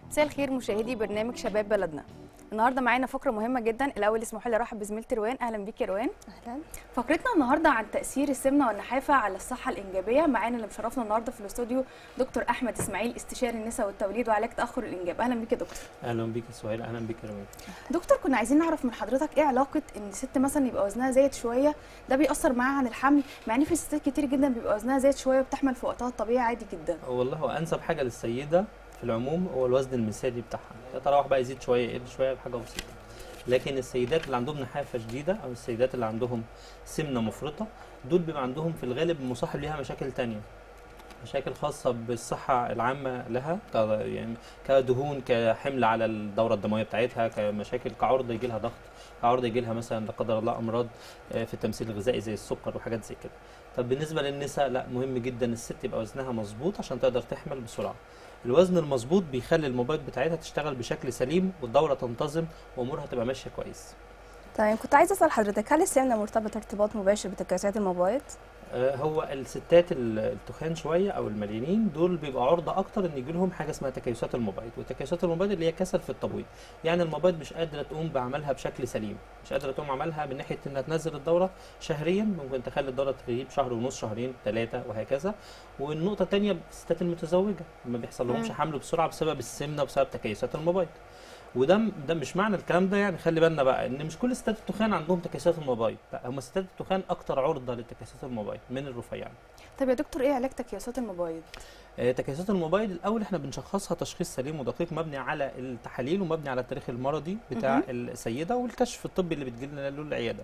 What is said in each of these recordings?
مساء الخير مشاهدي برنامج شباب بلدنا النهارده معانا فقره مهمه جدا الاول اسمحوا لي ارحب بزميلتي روان اهلا بيكي يا روان اهلا فقرتنا النهارده عن تاثير السمنه والنحافه على الصحه الانجابيه معانا اللي مشرفنا النهارده في الاستوديو دكتور احمد اسماعيل استشاري النساء والتوليد وعلاج تاخر الانجاب اهلا بيكي يا دكتور اهلا بيك يا سهيل اهلا بيك يا روان دكتور كنا عايزين نعرف من حضرتك ايه علاقه ان الست مثلا يبقى وزنها زايد شويه ده بيأثر معاها عن الحمل مع ان في ستات كتير جدا بيبقى وزنها زايد شويه وبتحمل في وقتها الطبيعي عادي جدا والله هو انسب حاجه للسيده في العموم هو الوزن المثالي بتاعها يتراوح بقى يزيد شويه يقل شويه بحاجه بسيطه لكن السيدات اللي عندهم نحافه شديده او السيدات اللي عندهم سمنه مفرطه دول بيبقى عندهم في الغالب مصاحب ليها مشاكل تانية مشاكل خاصة بالصحة العامة لها ك- يعني كدهون كحمل على الدورة الدموية بتاعتها كمشاكل كعرض يجي لها ضغط كعرض يجي لها مثلا لا قدر الله أمراض آه، في التمثيل الغذائي زي السكر وحاجات زي كده طب بالنسبة للنساء لا مهم جدا الست يبقى وزنها مظبوط عشان تقدر تحمل بسرعة الوزن المظبوط بيخلي الموبايل بتاعتها تشتغل بشكل سليم والدورة تنتظم وأمورها تبقى ماشية كويس تمام كنت عايزه اسال حضرتك هل السمنه مرتبطه ارتباط مباشر بتكيسات الموبايض آه، هو الستات ال- التخان شويه او المليانين دول بيبقى عرضه اكتر ان يجي لهم حاجه اسمها تكيسات المبيض وتكيسات المبيض اللي هي كسل في التبويض يعني المبيض مش قادره تقوم بعملها بشكل سليم مش قادره تقوم عملها من ناحيه انها تنزل الدوره شهريا ممكن تخلي الدوره تغيب شهر ونص شهرين ثلاثه وهكذا والنقطه الثانيه الستات المتزوجه ما بيحصل لهمش مم. حمل بسرعه بسبب السمنه وبسبب تكيسات المبيض وده م- ده مش معنى الكلام ده يعني خلي بالنا بقى ان مش كل ستات التخان عندهم تكيسات المبيض لا هم ستات التخان اكتر عرضه لتكيسات المبيض من الرفيعين طب يا دكتور ايه علاج تكيسات المبايض آه، تكيسات الموبايل الاول احنا بنشخصها تشخيص سليم ودقيق مبني على التحاليل ومبني على التاريخ المرضي بتاع مهم. السيده والكشف الطبي اللي بتجي لنا له العياده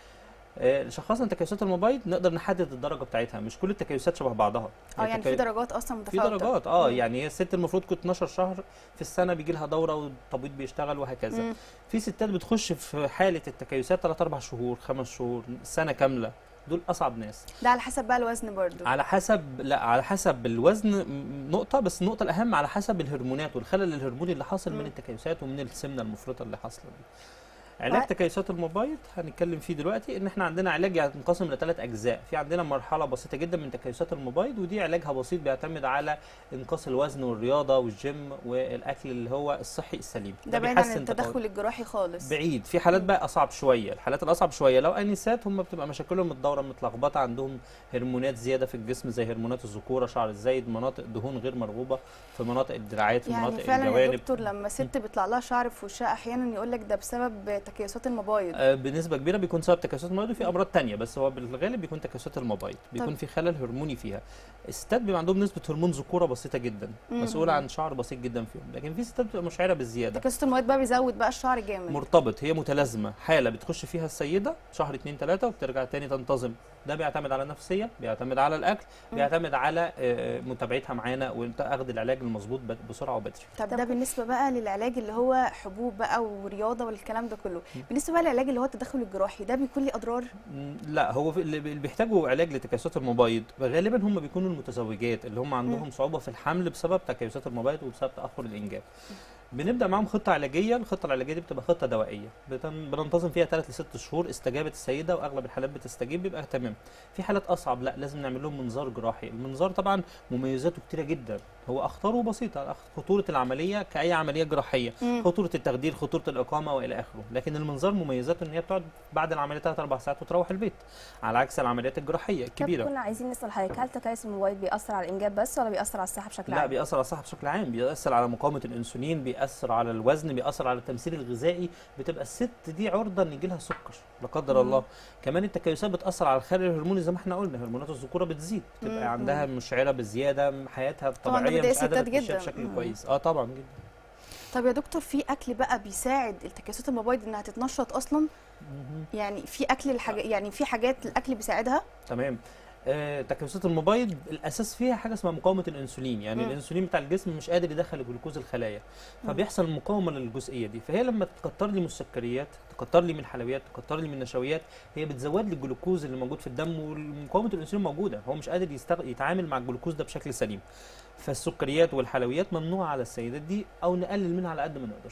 آه، شخصنا تكيسات الموبايل نقدر نحدد الدرجه بتاعتها مش كل التكيسات شبه بعضها اه يعني في التكي- درجات اصلا في متفاوته درجات اه مم. يعني هي الست المفروض كنت 12 شهر في السنه بيجي لها دوره والتبويض بيشتغل وهكذا مم. في ستات بتخش في حاله التكيسات 3 4 شهور 5 شهور سنه كامله دول اصعب ناس ده على حسب بقى الوزن برضو على حسب لا على حسب الوزن م- نقطة بس النقطة الأهم على حسب الهرمونات والخلل الهرموني اللي حاصل مم. من التكيسات ومن السمنة المفرطة اللي حاصلة دي. علاج طيب. تكيسات المبيض هنتكلم فيه دلوقتي ان احنا عندنا علاج ينقسم لثلاث اجزاء في عندنا مرحله بسيطه جدا من تكيسات المبيض ودي علاجها بسيط بيعتمد على انقاص الوزن والرياضه والجيم والاكل اللي هو الصحي السليم ده بعيد عن بيحسن تطور- التدخل الجراحي خالص بعيد في حالات مم. بقى اصعب شويه الحالات الاصعب شويه لو انسات هم بتبقى مشاكلهم الدوره متلخبطه عندهم هرمونات زياده في الجسم زي هرمونات الذكوره شعر الزايد مناطق دهون غير مرغوبه في مناطق الدراعات في يعني مناطق فعلا يا الجوانب دكتور لما ست بيطلع لها شعر في وشها احيانا يقول لك ده بسبب تكيسات المبايض آه، بنسبه كبيره بيكون سبب تكيسات المبيض وفي امراض تانية بس هو بالغالب بيكون تكيسات المبيض بيكون في خلل هرموني فيها الستات بيبقى عندهم نسبه هرمون ذكوره بسيطه جدا مم. مسؤوله عن شعر بسيط جدا فيهم لكن في ستات بتبقى مشعره بالزياده تكيسات المبايض بقى بيزود بقى الشعر جامد مرتبط هي متلازمه حاله بتخش فيها السيده شهر اتنين تلاته وبترجع تاني تنتظم ده بيعتمد على النفسيه بيعتمد على الاكل مم. بيعتمد على آه، متابعتها معانا واخذ العلاج المظبوط ب- بسرعه وبدري طب طب- ده بالنسبه بقى للعلاج اللي هو حبوب بقى ورياضه والكلام ده كله مم. بالنسبه بقى للعلاج اللي هو التدخل الجراحي ده بيكون ليه اضرار مم، لا هو في اللي بي- اللي بيحتاجوا علاج لتكيسات المبيض غالبا هم بيكونوا المتزوجات اللي هم عندهم صعوبه في الحمل بسبب تكيسات المبيض وبسبب تاخر الانجاب بنبدا معاهم خطه علاجيه الخطه العلاجيه دي بتبقى خطه دوائيه بتن- بننتظم فيها 3 ل 6 شهور استجابه السيده واغلب الحالات بتستجيب بيبقى تمام في حالات اصعب لا لازم نعمل لهم منظار جراحي المنظار طبعا مميزاته كتيره جدا هو اخطاره بسيطه أخ- خطوره العمليه كاي عمليه جراحيه مم. خطوره التخدير خطوره الاقامه والى اخره لكن المنظار مميزاته ان هي بتقعد بعد العمليه 3 4 ساعات وتروح البيت على عكس العمليات الجراحيه طب الكبيره كنا عايزين نسال حضرتك هل تكيس الموبايض بيأثر على الانجاب بس ولا بيأثر على الصحه بشكل لا عام بيأثر على الصحة بشكل عام بيأثر على مقاومة الأنسولين بيأثر على الوزن بيأثر على التمثيل الغذائي بتبقى الست دي عرضة إن يجي لها سكر لا قدر مم. الله كمان التكيسات بتأثر على الخلل الهرموني زي ما احنا قلنا هرمونات الذكورة بتزيد مم. بتبقى عندها مشعرة بزيادة حياتها طبعاً ده الطبيعية بيضايق مش قادرة الستات تمشيها جداً. بشكل مم. كويس اه طبعا جدا طب يا دكتور في اكل بقى بيساعد التكيسات المبايض انها تتنشط اصلا مهم. يعني في اكل الحاجة يعني في حاجات الاكل بيساعدها تمام آه، تكيسات المبيض الاساس فيها حاجه اسمها مقاومه الانسولين يعني مم. الانسولين بتاع الجسم مش قادر يدخل الجلوكوز الخلايا مم. فبيحصل مقاومه للجزئيه دي فهي لما تكتر لي من السكريات تكتر لي من الحلويات تكتر لي من النشويات هي بتزود لي الجلوكوز اللي موجود في الدم ومقاومه الانسولين موجوده هو مش قادر يستغ... يتعامل مع الجلوكوز ده بشكل سليم فالسكريات والحلويات ممنوعه على السيدات دي او نقلل منها على قد ما نقدر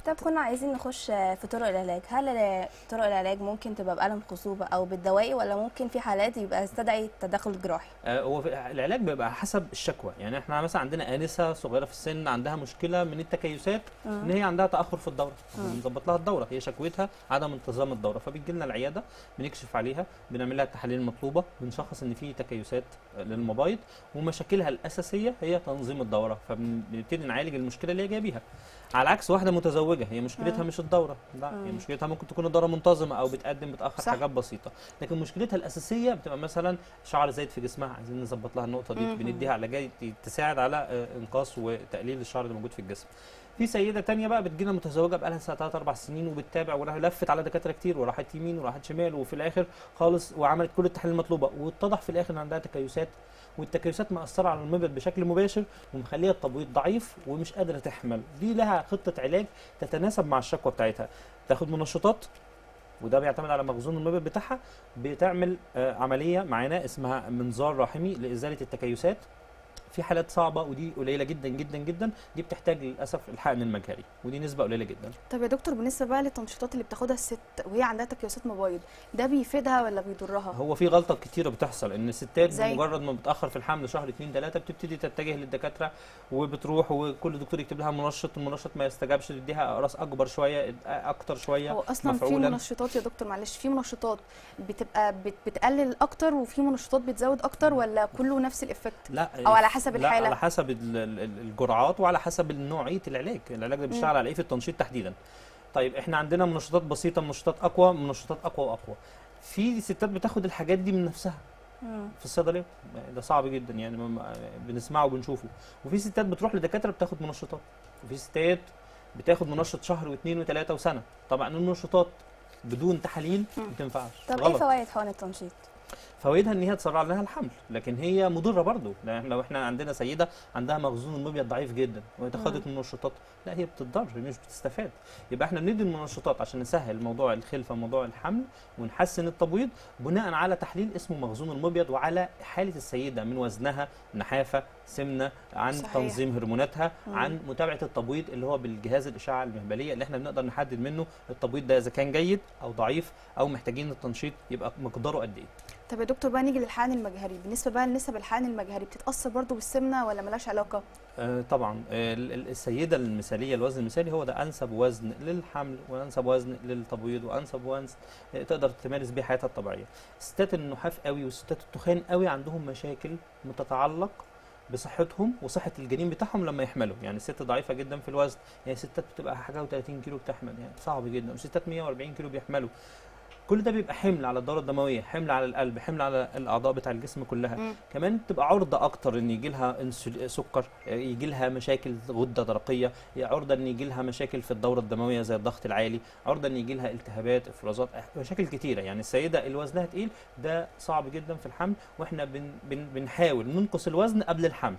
طب كنا عايزين نخش في طرق العلاج هل طرق العلاج ممكن تبقى بألم خصوبة أو بالدوائي ولا ممكن في حالات يبقى يستدعي تدخل جراحي آه، هو في- العلاج بيبقى حسب الشكوى يعني احنا مثلا عندنا انسه صغيره في السن عندها مشكله من التكيسات ان هي عندها تاخر في الدوره مم. بنظبط لها الدوره هي شكوتها عدم انتظام الدوره فبتجي لنا العياده بنكشف عليها بنعمل لها التحاليل المطلوبه بنشخص ان في تكيسات للمبايض ومشاكلها الاساسيه هي تنظيم الدوره فبنبتدي نعالج المشكله اللي هي جايه بيها على عكس واحده متزوجه هي مشكلتها مم. مش الدوره لا هي مم. مشكلتها ممكن تكون الدوره منتظمه او بتقدم بتاخر صح. حاجات بسيطه لكن مشكلتها الاساسيه بتبقى مثلا شعر زايد في جسمها عايزين نظبط لها النقطه دي مهم. بنديها علاجات تساعد على آه، انقاص وتقليل الشعر اللي موجود في الجسم في سيده تانية بقى بتجينا متزوجه بقى لها 3 4 سنين وبتتابع وراها لفت على دكاتره كتير وراحت يمين وراحت شمال وفي الاخر خالص وعملت كل التحاليل المطلوبه واتضح في الاخر ان عندها تكيسات والتكيسات مأثرة على المبيض بشكل مباشر ومخليها التبويض ضعيف ومش قادرة تحمل دي لها خطة علاج تتناسب مع الشكوى بتاعتها تاخد منشطات وده بيعتمد على مخزون المبيض بتاعها بتعمل آه، عملية معانا اسمها منظار رحمي لإزالة التكيسات في حالات صعبة ودي قليلة جدا جدا جدا دي بتحتاج للأسف الحقن المجهري ودي نسبة قليلة جدا طب يا دكتور بالنسبه بقى للتنشيطات اللي بتاخدها الست وهي عندها تكيسات مبايض ده بيفيدها ولا بيضرها هو في غلطه كتيره بتحصل ان الستات زي؟ بمجرد ما بتاخر في الحمل شهر اتنين تلاته بتبتدي تتجه للدكاتره وبتروح وكل دكتور يكتب لها منشط المنشط ما يستجابش تديها اقراص اكبر شويه اكتر شويه هو اصلا في مفعولاً. منشطات يا دكتور معلش في منشطات بتبقى بت بتقلل اكتر وفي منشطات بتزود اكتر ولا كله نفس الافكت لا أو على حسب لا الحالة؟ على حسب ال- ال- ال- الجرعات وعلى حسب نوعيه العلاج العلاج ده بيشتغل على ايه في التنشيط تحديدا طيب احنا عندنا منشطات بسيطه منشطات اقوى منشطات اقوى واقوى في ستات بتاخد الحاجات دي من نفسها مم. في الصيدليه ده صعب جدا يعني ما- ما- بنسمعه وبنشوفه وفي ستات بتروح لدكاتره بتاخد منشطات وفي ستات بتاخد منشط شهر واثنين وثلاثه وسنه طبعا المنشطات بدون تحاليل مم. ما تنفعش طب ايه غلط فوائد حقن التنشيط؟ فوائدها ان هي تسرع لها الحمل لكن هي مضره برضه لان لو احنا عندنا سيده عندها مخزون المبيض ضعيف جدا وهي خدت منشطات لا هي بتضر هي مش بتستفاد يبقى احنا بندي المنشطات عشان نسهل موضوع الخلفه موضوع الحمل ونحسن التبويض بناء على تحليل اسمه مخزون المبيض وعلى حاله السيده من وزنها نحافه سمنه عن صحيح. تنظيم هرموناتها مم. عن متابعه التبويض اللي هو بالجهاز الاشعه المهبليه اللي احنا بنقدر نحدد منه التبويض ده اذا كان جيد او ضعيف او محتاجين التنشيط يبقى مقداره قد ايه طب يا دكتور بقى نيجي للحقن المجهري بالنسبه بقى لنسب الحقن المجهري بتتاثر برضو بالسمنه ولا ملهاش علاقه آه طبعا آه ال- ال- السيده المثاليه الوزن المثالي هو ده انسب وزن للحمل وانسب وزن للتبويض وانسب وزن آه تقدر تمارس بيه حياتها الطبيعيه الستات النحاف قوي والستات التخان قوي عندهم مشاكل بتتعلق بصحتهم وصحه الجنين بتاعهم لما يحملوا يعني الست ضعيفه جدا في الوزن يعني ستات بتبقى حاجه و30 كيلو بتحمل يعني صعب جدا وستات 140 كيلو بيحملوا كل ده بيبقى حمل على الدوره الدمويه حمل على القلب حمل على الاعضاء بتاع الجسم كلها مم. كمان تبقى عرضه اكتر ان يجي لها انسول- سكر يجي لها مشاكل غده درقيه عرضه ان يجي لها مشاكل في الدوره الدمويه زي الضغط العالي عرضه ان يجي لها التهابات افرازات مشاكل كتيره يعني السيده اللي وزنها تقيل ده صعب جدا في الحمل واحنا بن بن بنحاول ننقص الوزن قبل الحمل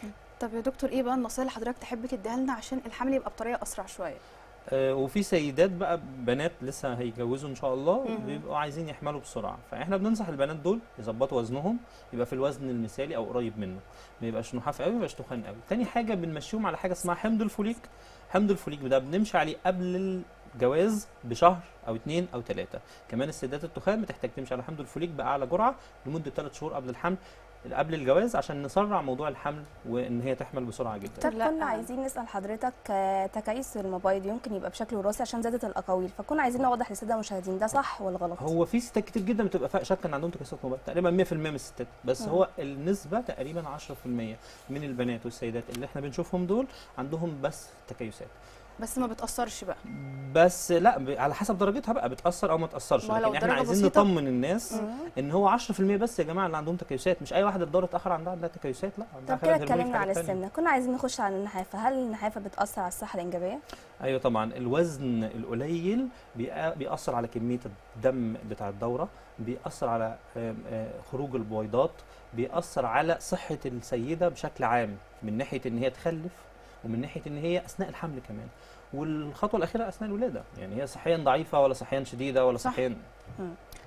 طب يا دكتور ايه بقى النصائح اللي حضرتك تحب تديها لنا عشان الحمل يبقى بطريقه اسرع شويه آه، وفي سيدات بقى بنات لسه هيتجوزوا ان شاء الله مهم. بيبقوا عايزين يحملوا بسرعه فاحنا بننصح البنات دول يظبطوا وزنهم يبقى في الوزن المثالي او قريب منه ما يبقاش نحاف قوي ما يبقاش تخان قوي تاني حاجه بنمشيهم على حاجه اسمها حمض الفوليك حمض الفوليك ده بنمشي عليه قبل الجواز بشهر او اتنين او تلاته كمان السيدات التخان بتحتاج تمشي على حمض الفوليك باعلى جرعه لمده ثلاث شهور قبل الحمل قبل الجواز عشان نسرع موضوع الحمل وان هي تحمل بسرعه جدا طب لا. كنا عايزين نسأل حضرتك آه، تكيس المبايض يمكن يبقى بشكل وراثي عشان زادت الأقاويل فكنا عايزين نوضح للسادة المشاهدين ده صح ولا غلط؟ هو في ستات كتير جدا بتبقى فا- شاكه ان عندهم تكيسات موبايل تقريبا 100% من الستات بس مم. هو النسبه تقريبا 10% من البنات والسيدات اللي احنا بنشوفهم دول عندهم بس تكيسات بس ما بتاثرش بقى بس لا ب- على حسب درجتها بقى بتاثر او ما تاثرش ما لو لكن احنا درجة عايزين بسيطة. نطمن الناس مم. ان هو 10% بس يا جماعه اللي عندهم تكيسات مش اي واحده الدوره اتاخر عندها عندها تكيسات لا عندها طب كده خلل هرموني في اتكلمنا عن حاجات تانية. السمنة كنا عايزين نخش على النحافة هل النحافة بتأثر على الصحة الإنجابية؟ ايوه طبعا الوزن القليل بيأ- بيأثر على كميه الدم بتاع الدوره بيأثر على آم، آه، خروج البويضات بيأثر على صحه السيده بشكل عام من ناحيه ان هي تخلف ومن ناحيه ان هي اثناء الحمل كمان والخطوه الاخيره اثناء الولاده يعني هي صحيا ضعيفه ولا صحيا شديده ولا صح. صحيا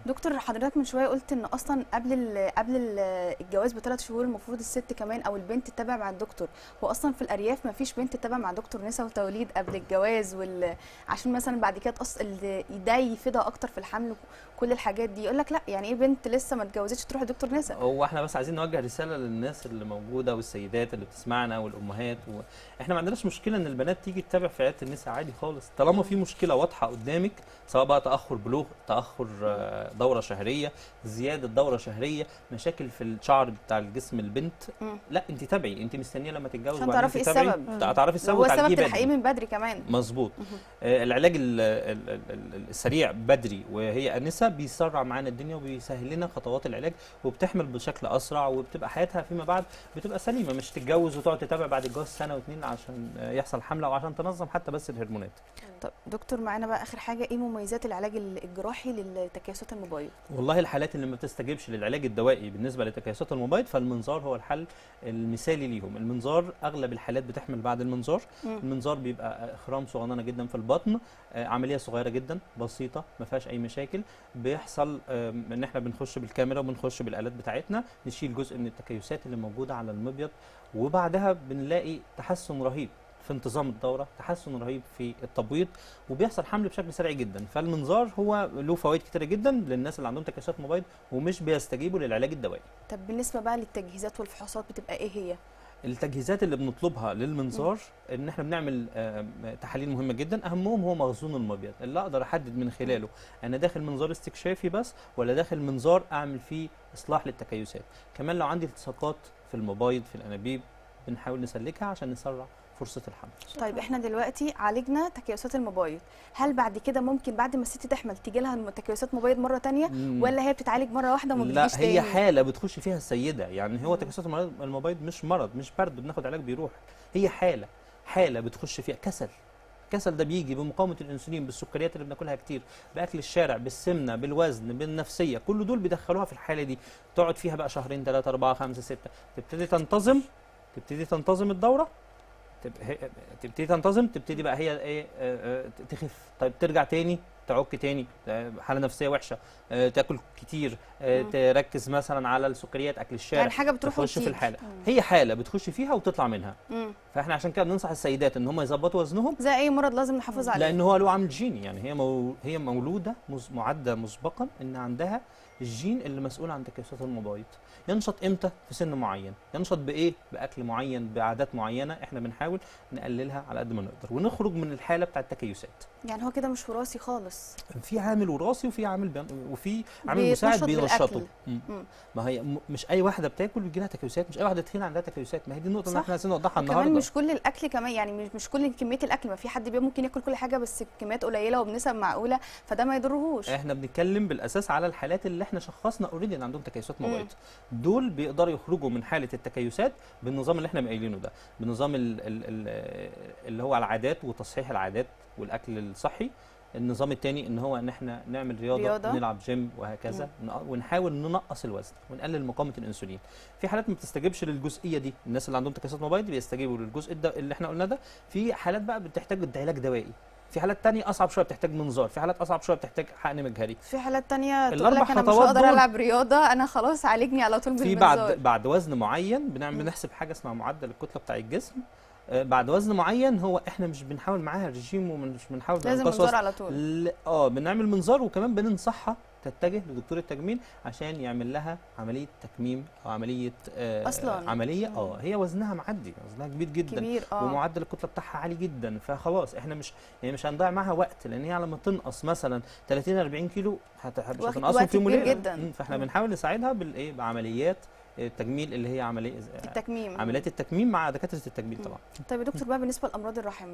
دكتور حضرتك من شويه قلت ان اصلا قبل ال قبل ال الجواز بثلاث شهور المفروض الست كمان او البنت تتابع مع الدكتور هو اصلا في الارياف ما فيش بنت تتابع مع دكتور نساء وتوليد قبل الجواز وال عشان مثلا بعد كده تقص ال- ده يفيدها اكتر في الحمل كل الحاجات دي يقول لك لا يعني ايه بنت لسه ما اتجوزتش تروح لدكتور نساء هو احنا بس عايزين نوجه رساله للناس اللي موجوده والسيدات اللي بتسمعنا والامهات و... احنا ما عندناش مشكله ان البنات تيجي تتابع في عياده النساء عادي خالص طالما في مشكله واضحه قدامك سواء بقى تاخر بلوغ تاخر آه، دوره شهريه زياده دوره شهريه مشاكل في الشعر بتاع الجسم البنت مم. لا انت تابعي انت مستنيه لما تتجوز عشان وبعدين تعرفي ايه تتابعي. السبب. تع- تعرفي السبب هو السبب وتعالجيه تلحقيه بدري من بدري كمان مظبوط مهم. آه، العلاج ال- ال- ال- ال- السريع بدري وهي انسه بيسرع معانا الدنيا وبيسهل لنا خطوات العلاج وبتحمل بشكل اسرع وبتبقى حياتها فيما بعد بتبقى سليمه مش تتجوز وتقعد تتابع بعد الجواز سنه واتنين عشان آه، يحصل حمله او عشان تنظم حتى بس الهرمونات طب دكتور معانا بقى اخر حاجه ايه مميزات العلاج ال- الجراحي للتكيسات المبايض والله الحالات اللي ما بتستجيبش للعلاج الدوائي بالنسبه لتكيسات المبيض فالمنظار هو الحل المثالي ليهم المنظار اغلب الحالات بتحمل بعد المنظار مم. المنظار بيبقى خرام صغننه جدا في البطن آه، عمليه صغيره جدا بسيطه ما فيهاش اي مشاكل بيحصل آم، ان احنا بنخش بالكاميرا وبنخش بالالات بتاعتنا نشيل جزء من التكيسات اللي موجوده على المبيض وبعدها بنلاقي تحسن رهيب في انتظام الدوره تحسن رهيب في التبويض وبيحصل حمل بشكل سريع جدا فالمنظار هو له فوائد كتيره جدا للناس اللي عندهم تكيسات مبيض ومش بيستجيبوا للعلاج الدوائي طب بالنسبه بقى للتجهيزات والفحوصات بتبقى ايه هي التجهيزات اللي بنطلبها للمنظار ان احنا بنعمل آم، تحاليل مهمه جدا اهمهم هو مخزون المبيض اللي اقدر احدد من خلاله انا داخل منظار استكشافي بس ولا داخل منظار اعمل فيه اصلاح للتكيسات كمان لو عندي التصاقات في المبايض في الانابيب بنحاول نسلكها عشان نسرع فرصه الحمل طيب احنا دلوقتي عالجنا تكيسات المبايض هل بعد كده ممكن بعد ما الست تحمل تيجي لها تكيسات مبايض مره تانية مم. ولا هي بتتعالج مره واحده وما لا بتجيش هي تاني حاله بتخش فيها السيده يعني هو مم. تكيسات المرض- المبيض مش مرض مش برد بناخد علاج بيروح هي حاله حاله بتخش فيها كسل الكسل ده بيجي بمقاومه الانسولين بالسكريات اللي بناكلها كتير باكل الشارع بالسمنه بالوزن بالنفسيه كل دول بيدخلوها في الحاله دي تقعد فيها بقى شهرين ثلاثه اربعه خمسه سته تبتدي تنتظم تبتدي تنتظم الدوره تب- هي- تبتدي تنتظم تبتدي بقى هي ايه آه، آه، تخف طيب ترجع تاني تعك تاني آه، حاله نفسيه وحشه آه، تاكل كتير آه، مم. تركز مثلا على السكريات اكل الشارع يعني حاجه بتروح تخش في وتيجي. الحاله مم. هي حاله بتخش فيها وتطلع منها مم. فاحنا عشان كده بننصح السيدات ان هم يظبطوا وزنهم زي اي مرض لازم نحافظ عليه لان هو له عامل جيني يعني هي مو هي مولوده مز- معده مسبقا ان عندها الجين اللي مسؤول عن تكيسات المبايض ينشط امتى في سن معين ينشط بايه باكل معين بعادات معينه احنا بنحاول نقللها على قد ما نقدر ونخرج من الحاله بتاعه التكيسات يعني هو كده مش وراثي خالص في عامل وراثي وفي عامل بين وفي عامل بيتنشط مساعد بينشطه بالأكل. مم. مم. ما هي م- مش اي واحده بتاكل بيجي لها تكيسات مش اي واحده تخين عندها تكيسات ما هي دي النقطه اللي صح. احنا عايزين نوضحها وكمان النهارده مش كل الاكل كمان يعني مش مش كل كميه الاكل ما في حد بي ممكن ياكل كل حاجه بس بكميات قليله وبنسب معقوله فده ما يضرهوش احنا بنتكلم بالاساس على الحالات اللي احنا شخصنا اوريدي ان عندهم تكيسات مم. مبيض دول بيقدروا يخرجوا من حاله التكيسات بالنظام اللي احنا قايلينه ده بنظام ال ال ال اللي هو العادات وتصحيح العادات والاكل الصحي النظام الثاني ان هو ان احنا نعمل رياضه, رياضة. رياضة. نلعب جيم وهكذا نق- ونحاول ننقص الوزن ونقلل مقاومه الانسولين في حالات ما بتستجيبش للجزئيه دي الناس اللي عندهم تكيسات مبيض بيستجيبوا للجزء ده اللي احنا قلنا ده في حالات بقى بتحتاج علاج دوائي في حالات تانية اصعب شويه بتحتاج منظار في حالات اصعب شويه بتحتاج حقن مجهري في حالات تانية تقول الأربع لك انا مش خطوات هقدر دول- العب رياضه انا خلاص عالجني على طول في بالمنظار بعد بعد وزن معين بنعمل مم. بنحسب حاجه اسمها معدل الكتله بتاع الجسم آه، بعد وزن معين هو احنا مش بنحاول معاها رجيم ومش بنحاول لازم بنقص منظار وزن. على طول ل- اه بنعمل منظار وكمان بننصحها تتجه لدكتور التجميل عشان يعمل لها عمليه تكميم او عمليه آه أصلاً. عمليه مم. اه هي وزنها معدي وزنها كبير جدا كبير اه ومعدل الكتله بتاعها عالي جدا فخلاص احنا مش يعني مش هنضيع معاها وقت لان هي لما تنقص مثلا 30 40 كيلو هت- مش واخد هتنقصهم وقت في يوم كبير وليله جداً. مم، فاحنا مم. بنحاول نساعدها بالايه بعمليات التجميل اللي هي عمليه التكميم عمليات التكميم مع دكاتره التجميل مم. طبعا طيب يا دكتور بقى بالنسبه لامراض الرحم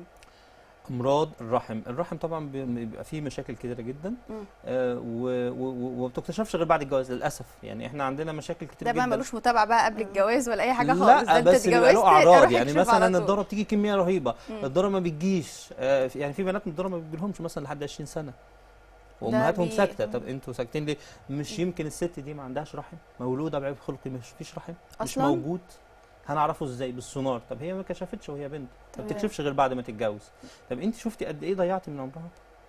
امراض الرحم الرحم طبعا بي- بيبقى فيه مشاكل كتيره جدا مم. آه و- و- و- وما بتكتشفش غير بعد الجواز للاسف يعني احنا عندنا مشاكل كتير ده جدا بقى ملوش متابعه بقى قبل الجواز ولا اي حاجه خالص لا ده انت بس بيبقى اتجوزت له اعراض روح يعني اكشف على مثلا طول. الدوره بتيجي كميه رهيبه مم. الدوره ما بتجيش آه في- يعني في بنات من الدوره ما بتجيلهمش مثلا لحد 20 سنه وامهاتهم بي- ساكته طب انتوا ساكتين ليه مش يمكن الست دي ما عندهاش رحم مولوده بعيب خلقي مش فيش رحم مش أصلاً؟ موجود هنعرفه ازاي بالسونار طب هي ما كشفتش وهي بنت ما تمام. بتكشفش غير بعد ما تتجوز طب انت شفتي قد ايه ضيعتي من عمرها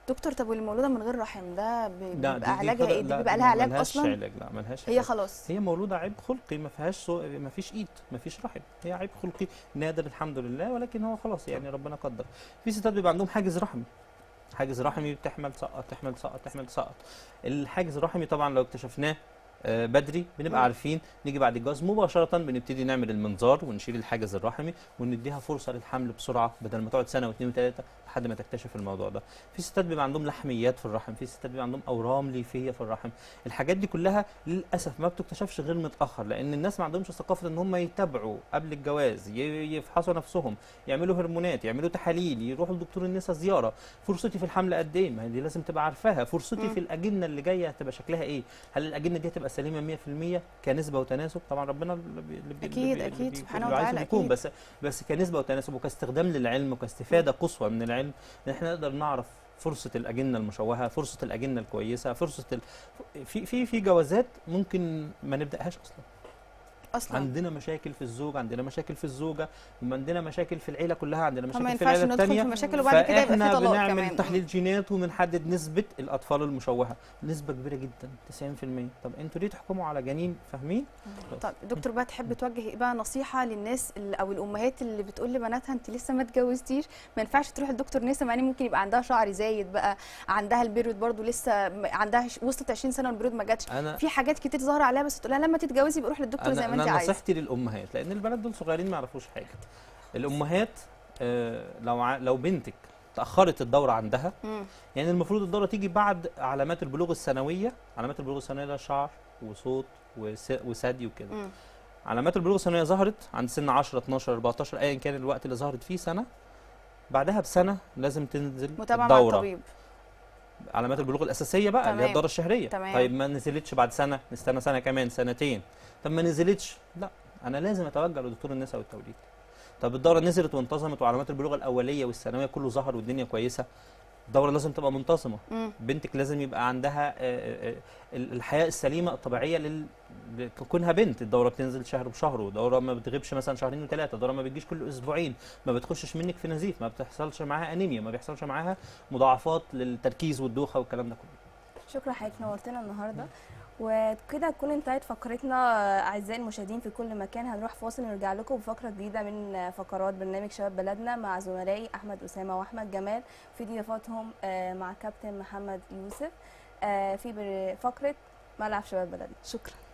دكتور طب والمولوده من غير رحم ده بي- لا، بيبقى دي- دي علاجها كده- ايه دي لا، بيبقى دي لها علاج ملهاش اصلا علاج لا ملهاش هي علاج. خلاص هي مولوده عيب خلقي ما فيهاش سو... ما فيش ايد ما فيش رحم هي عيب خلقي نادر الحمد لله ولكن هو خلاص يعني ربنا قدر في ستات بيبقى عندهم حاجز رحمي حاجز رحمي بتحمل تسقط تحمل تسقط تحمل تسقط الحاجز الرحمي طبعا لو اكتشفناه آه، بدري بنبقى مم. عارفين نيجي بعد الجواز مباشره بنبتدي نعمل المنظار ونشيل الحاجز الرحمي ونديها فرصه للحمل بسرعه بدل ما تقعد سنه واثنين وثلاثه لحد ما تكتشف الموضوع ده في ستات بيبقى عندهم لحميات في الرحم في ستات بيبقى عندهم اورام ليفيه في الرحم الحاجات دي كلها للاسف ما بتكتشفش غير متاخر لان الناس ما عندهمش ثقافه ان هم يتابعوا قبل الجواز ي- يفحصوا نفسهم يعملوا هرمونات يعمللوا تحاليل يروحوا لدكتور النساء زياره فرصتي في الحمل قد ايه ما هي دي لازم تبقى عارفاها فرصتي مم. في الاجنه اللي جايه هتبقى شكلها ايه هل الاجنه دي هتبقى سليمه 100% كنسبه وتناسب طبعا ربنا اللي بي اللي بي أكيد، اللي بي أكيد، اللي بي- سبحانه اللي عايزه وتعالى، يكون أكيد. بس بس كنسبه وتناسب وكاستخدام للعلم وكاستفاده قصوى من العلم ان احنا نقدر نعرف فرصه الاجنه المشوهه فرصه الاجنه الكويسه فرصه ال... في في في جوازات ممكن ما نبداهاش اصلا اصلا عندنا مشاكل في الزوج عندنا مشاكل في الزوجه عندنا مشاكل في العيله كلها عندنا فما مشاكل في ينفعش العيله ندخل في الثانيه مشاكل وبعد كده يبقى في فاحنا طلاق بنعمل كمان تحليل جينات وبنحدد نسبه الاطفال المشوهه نسبه كبيره جدا 90% طب انتوا ليه تحكموا على جنين فاهمين طب دكتور بقى تحب توجه ايه بقى نصيحه للناس اللي او الامهات اللي بتقول لبناتها انت لسه ما اتجوزتيش ما ينفعش تروح لدكتور نسا يعني ممكن يبقى عندها شعر زايد بقى عندها البيريود برضو لسه م- عندها ش- وصلت 20 سنه والبيريود ما جاتش انا في حاجات كتير ظاهره عليها بس تقول لها لما تتجوزي يبقى روح للدكتور زي انا ما انت انا عايزه نصيحتي للامهات لان البنات دول صغيرين ما يعرفوش حاجه الامهات آه، لو ع- لو بنتك تاخرت الدوره عندها مم. يعني المفروض الدوره تيجي بعد علامات البلوغ السنويه علامات البلوغ السنويه ده شعر وصوت وس- وثدي وكده مم. علامات البلوغ السنويه ظهرت عند سن 10 12 14 ايا كان الوقت اللي ظهرت فيه سنه بعدها بسنه لازم تنزل متابعه مع الدوره الطبيب علامات البلوغ الاساسيه بقى اللي هي تمام. الدوره الشهريه تمام. طيب ما نزلتش بعد سنه نستنى سنه كمان سنتين طب ما نزلتش لا انا لازم اتوجه لدكتور النساء والتوليد طب الدوره نزلت وانتظمت وعلامات البلوغ الاوليه والثانويه كله ظهر والدنيا كويسه الدوره لازم تبقى منتظمه مم. بنتك لازم يبقى عندها آه، آه، آه، الحياه السليمه الطبيعيه لل كونها بنت الدوره بتنزل شهر بشهر ودوره ما بتغيبش مثلا شهرين وثلاثه دوره ما بتجيش كل اسبوعين ما بتخشش منك في نزيف ما بتحصلش معاها انيميا ما بيحصلش معاها مضاعفات للتركيز والدوخه والكلام ده كله شكرا حضرتك نورتنا النهارده وكده تكون انتهت فقرتنا اعزائي المشاهدين في كل مكان هنروح فاصل ونرجع لكم بفقره جديده من فقرات برنامج شباب بلدنا مع زملائي احمد اسامه واحمد جمال في ضيافاتهم آه، مع كابتن محمد يوسف آه، في بر- فقره ملعب شباب بلدنا شكرا